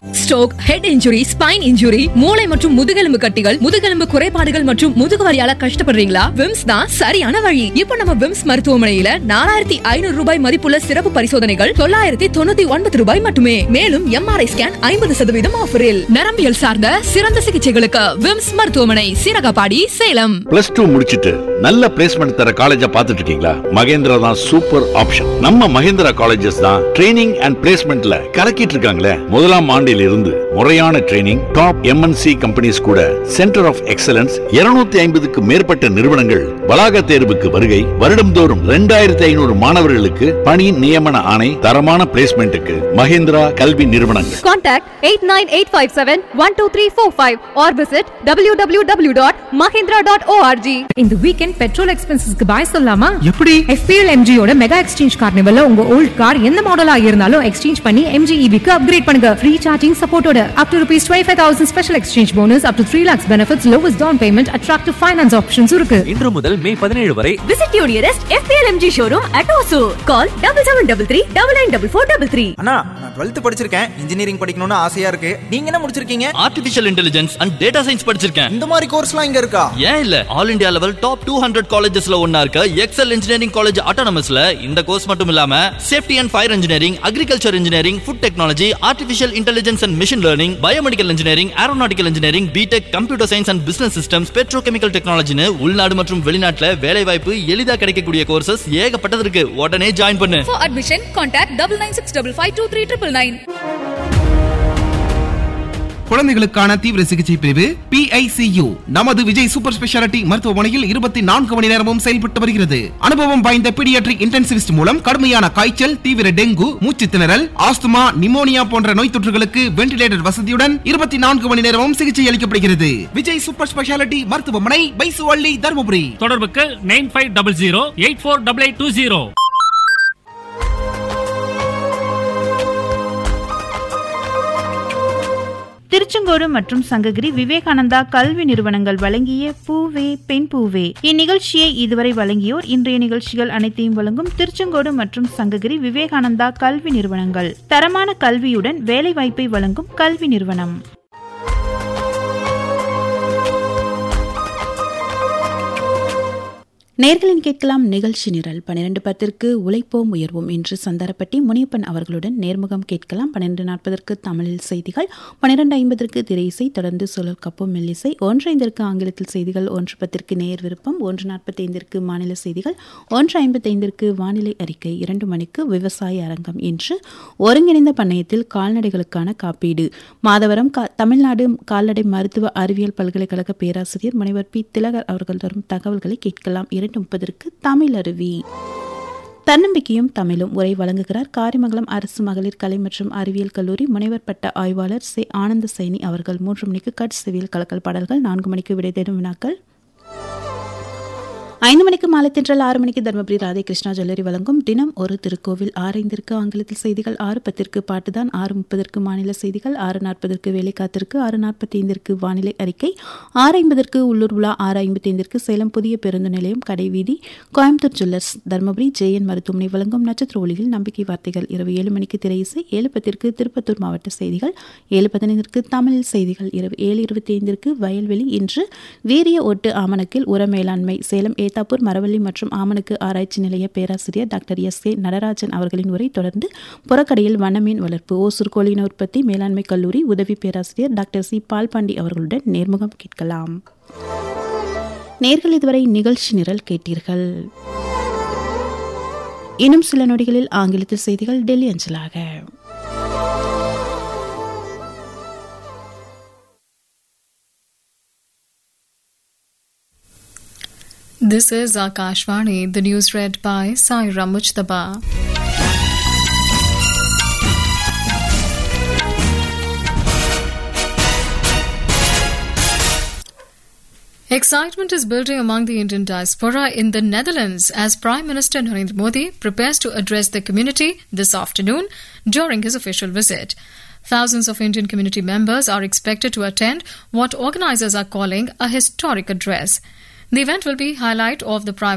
Stroke head injury spine injury மூளை மற்றும் முதுகெலும்பு கட்டிகள் முதுகெலும்பு குறைபாடுகள் மற்றும் முதுகு வலியால கஷ்டப்படுறீங்களா விம்ஸ் தான் சரியான வழி இப்போ நம்ம விம்ஸ் மருத்துவமனையில நாலாயிரத்தி ஐநூறு ரூபாய் மதிப்புள்ள சிறப்பு பரிசோதனைகள் தொள்ளாயிரத்தி தொண்ணூத்தி ஒன்பது ரூபாய் மட்டுமே மேலும் எம்ஆர்ஐ ஸ்கேன் ஐம்பது சதவீதம் ஆஃபரில் நரம்பியல் சார்ந்த சிறந்த சிகிச்சைகளுக்கு விம்ஸ் மருத்துவமனை சீரகப்பாடி சேலம் பிளஸ் டூ முடிச்சிட்டு நல்ல பிளேஸ்மெண்ட் தர காலேஜா பார்த்துட்டு இருக்கீங்களா மகேந்திரா தான் சூப்பர் ஆப்ஷன் நம்ம மகேந்திரா காலேஜஸ் தான் ட்ரைனிங் அண்ட் பிளேஸ்மெண்ட்ல கலக்கிட்டு இருக்காங்களே முதலாம் ஆண்டில் இருந்து முறையான ட்ரைனிங் டாப் எம்என்சி கம்பெனிஸ் கூட சென்டர் ஆஃப் எக்ஸலன்ஸ் 250 ஐம்பதுக்கு மேற்பட்ட நிறுவனங்கள் வளாக தேர்வுக்கு வருகை வருடம்தோறும் ரெண்டாயிரத்தி ஐநூறு மாணவர்களுக்கு பணி நியமன ஆணை தரமான பிளேஸ்மெண்ட்டுக்கு மகேந்திரா கல்வி நிறுவனங்கள் Contact 89857-12345 or visit www.mahindra.org. இந்த வீக்கெண்ட் பெட்ரோல் எக்ஸ்பென்சஸ்க்கு பாய் சொல்லாமா எப்படி எஃபிஎல் எம்ஜியோட மெகா எக்ஸ்சேஞ்ச் கார்னிவல்ல உங்க ஓல்ட் கார் எந்த மாடலா இருந்தாலும் எக்ஸ்சேஞ்ச் பண்ணி எம்ஜி க்கு அப்கிரேட் பண்ணுங்க ஃப்ரீ சார்ஜிங் சப்போர்ட்டோட up to rupees twenty five thousand special exchange bonus up to three lakhs benefits lowest down payment attractive finance options இருக்கு இன்று முதல் மே பதினேழு வரை Visit your nearest FPLMG showroom at Osur. Call 7733 அண்ணா நான் twelfth படிச்சிருக்கேன் engineering படிக்கணும்னு ஆசையா இருக்கு நீங்க என்ன முடிச்சிருக்கீங்க artificial intelligence and data science படிச்சிருக்கேன் இந்த மாதிரி கோர்ஸ்லாம் இங்க இருக்கா ஏன் இல்ல all India level top two hundred காலேஜஸ்ல ஒன்னா இருக்க எக்ஸல் இன்ஜினியரிங் காலேஜ் ஆட்டோனமஸ்ல இந்த கோர்ஸ் மட்டும் இல்லாம safety and fire engineering agriculture engineering food technology artificial intelligence and machine learning biomedical engineering aeronautical engineering B Tech computer science and business systems petrochemical டெக்னாலஜின்னு உள்நாடு மற்றும் வெளிநாட்டுல வேலை வாய்ப்பு எளிதா கிடைக்கக்கூடிய கோர்சஸ் ஏகப்பட்டது இருக்கு உடனே ஜாயின் பண்ணு For admission, contact double nine six double five two three triple nine. குழந்தைகளுக்கான தீவிர சிகிச்சை பிரிவு PICU நமது விஜய் சூப்பர் ஸ்பெஷாலிட்டி மருத்துவமனையில் இருபத்தி நான்கு மணி நேரமும் செயல்பட்டு வருகிறது அனுபவம் வாய்ந்த பீடியாட்ரிக் இன்டென்சிவிஸ்ட் மூலம் கடுமையான காய்ச்சல் தீவிர டெங்கு மூச்சு திணறல் ஆஸ்துமா நிமோனியா போன்ற நோய் தொற்றுகளுக்கு வென்டிலேட்டர் வசதியுடன் இருபத்தி நான்கு மணி நேரமும் சிகிச்சை அளிக்கப்படுகிறது விஜய் சூப்பர் ஸ்பெஷாலிட்டி மருத்துவமனை பைசுவள்ளி தருமபுரி தொடர்புக்கு nine five double zero eight four double eight two zero Tiruchengode மற்றும் சங்ககிரி விவேகானந்தா கல்வி நிறுவனங்கள் வழங்கிய பூவே பெண் பூவே இந்நிகழ்ச்சியை இதுவரை வழங்கியோர் இன்றைய நிகழ்ச்சிகள் அனைத்தையும் வழங்கும் திருச்செங்கோடு மற்றும் சங்ககிரி விவேகானந்தா கல்வி நிறுவனங்கள் தரமான கல்வியுடன் வேலைவாய்ப்பை வழங்கும் கல்வி நிறுவனம் நேர்களின் கேட்கலாம் நிகழ்ச்சி நிரல் பன்னிரண்டு பத்திற்கு உழைப்போம் உயர்வோம் என்று சந்தாரப்பட்டி முனியப்பன் அவர்களுடன் நேர்முகம் கேட்கலாம் பன்னிரண்டு நாற்பதற்கு தமிழில் செய்திகள் பன்னிரண்டு ஐம்பதற்கு திரை இசை தொடர்ந்து சுழல் கப்பம் மெல்லிசை ஒன்று ஐந்திற்கு ஆங்கிலத்தில் செய்திகள் ஒன்று பத்திற்கு நேர் விருப்பம் ஒன்று நாற்பத்தைந்திற்கு மாநில செய்திகள் ஒன்று ஐம்பத்தைந்திற்கு வானிலை அறிக்கை இரண்டு மணிக்கு விவசாய அரங்கம் என்று ஒருங்கிணைந்த பண்ணையத்தில் கால்நடைகளுக்கான காப்பீடு மாதவரம் கா- தமிழ்நாடு கால்நடை மருத்துவ அறிவியல் பல்கலைக்கழக பேராசிரியர் முனைவர் பி திலகர் அவர்கள் தரும் தகவல்களை கேட்கலாம் இரண்டு முப்பதற்கு தமிழ் அருவி தன்னம்பிக்கையும் தமிழும் உரை வழங்குகிறார் காரிமங்கலம் அரசு மகளிர் கலை மற்றும் அறிவியல் கல்லூரி முனைவர் பட்ட ஆய்வாளர் சே ஆனந்த சைனி அவர்கள் மூன்று மணிக்கு கட் செவியல் கலக்கல் பாடல்கள் நான்கு மணிக்கு விடை தேடும் வினாக்கள் ஐந்து மணிக்கு மாலை தென்றல் ஆறு மணிக்கு தர்மபுரி ராதேகிருஷ்ணா ஜுவல்லரி வழங்கும் தினம் ஒரு திருக்கோவில் ஆறு ஐந்திற்கு ஆங்கிலத்தில் செய்திகள் ஆறு பத்திற்கு பாட்டுதான் ஆறு முப்பதற்கு மாநில செய்திகள் ஆறு நாற்பதற்கு வேலை காத்திற்கு ஆறு நாற்பத்தி ஐந்திற்கு வானிலை அறிக்கை ஆறு ஐம்பதற்கு உள்ளூர் விழா ஆறு ஐம்பத்தி ஐந்திற்கு சேலம் புதிய பேருந்து நிலையம் கடைவீதி கோயம்புத்தூர் ஜுவல்லர்ஸ் தர்மபுரி ஜேஎன் மருத்துவமனை வழங்கும் நட்சத்திர ஒளியில் நம்பிக்கை வார்த்தைகள் இரவு ஏழு மணிக்கு திரை இசை ஏழு பத்திற்கு திருப்பத்தூர் மாவட்ட செய்திகள் ஏழு பதினைந்திற்கு தமிழ் செய்திகள் இரவு ஏழு இருபத்தி ஐந்திற்கு வயல்வெளி இன்று வீரிய ஓட்டு ஆமணக்கில் உர மேலாண்மை சேலம் ஏத்தாப்பூர் மரவள்ளி மற்றும் ஆமணக்கு ஆராய்ச்சி நிலைய பேராசிரியர் டாக்டர் எஸ் கே நடராஜன் அவர்களின் உரை தொடர்ந்து புறக்கடையில் வனமீன் வளர்ப்பு ஓசூர் கோழின உற்பத்தி மேலாண்மை கல்லூரி உதவி பேராசிரியர் டாக்டர் சி பால்பாண்டி அவர்களுடன் நேர்முகம் கேட்கலாம் நேர்கள் இதுவரை நிகழ்ச்சி நிரல் கேட்டீர்கள் இன்னும் சில நொடிகளில் ஆங்கிலத்தில் செய்திகள் டெல்லி அஞ்சலாக This is Akashvani, the news read by Saira Mujtaba. Excitement is building among the Indian diaspora in the Netherlands as Prime Minister Narendra Modi prepares to address the community this afternoon during his official visit. Thousands of Indian community members are expected to attend what organizers are calling a historic address. The event will be highlight of the Prime